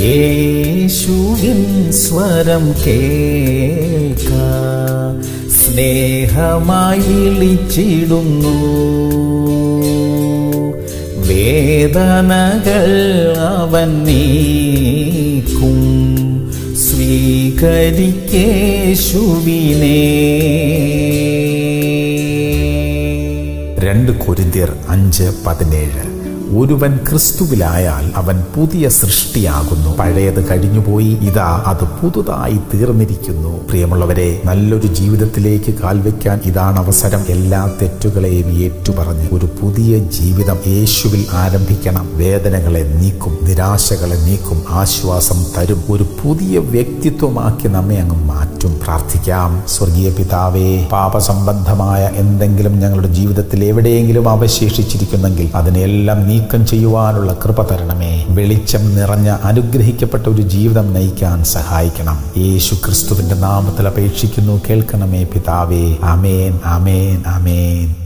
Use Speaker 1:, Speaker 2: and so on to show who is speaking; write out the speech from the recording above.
Speaker 1: യേശുവിൻ സ്വരം കേൾക്ക സ്നേഹമായി വിളിച്ചിടുന്നു വേദനകൾ അവൻ നീക്കും സ്വീകരിക്കേശുവിനെ
Speaker 2: രണ്ട് കൊരിന്തിയർ അഞ്ച് പതിനേഴ് ഒരുവൻ ക്രിസ്തുവിലായാൽ അവൻ പുതിയ സൃഷ്ടിയാകുന്നു പഴയത് കഴിഞ്ഞുപോയി ഇതാ അത് പുതുതായി തീർന്നിരിക്കുന്നു പ്രിയമുള്ളവരെ നല്ലൊരു ജീവിതത്തിലേക്ക് കാൽവെക്കാൻ ഇതാണ് അവസരം എല്ലാ തെറ്റുകളെയും ഏറ്റുപറഞ്ഞ് ഒരു പുതിയ ജീവിതം യേശുവിൽ ആരംഭിക്കണം വേദനകളെ നീക്കും നിരാശകളെ നീക്കും ആശ്വാസം തരും ഒരു പുതിയ വ്യക്തിത്വമാക്കി നമ്മെ അങ്ങ് മാറ്റും പ്രാർത്ഥിക്കാം സ്വർഗീയ പിതാവേ പാപസംബന്ധമായ എന്തെങ്കിലും ഞങ്ങളുടെ ജീവിതത്തിൽ എവിടെയെങ്കിലും അവശേഷിച്ചിരിക്കുന്നെങ്കിൽ അതിനെല്ലാം നീക്കം ചെയ്യുവാനുള്ള കൃപ തരണമേ വെളിച്ചം നിറഞ്ഞ അനുഗ്രഹിക്കപ്പെട്ട ഒരു ജീവിതം നയിക്കാൻ സഹായിക്കണം യേശു ക്രിസ്തുവിന്റെ നാമത്തിൽ അപേക്ഷിക്കുന്നു കേൾക്കണമേ പിതാവേ അമേൻ അമേൻ അമേൻ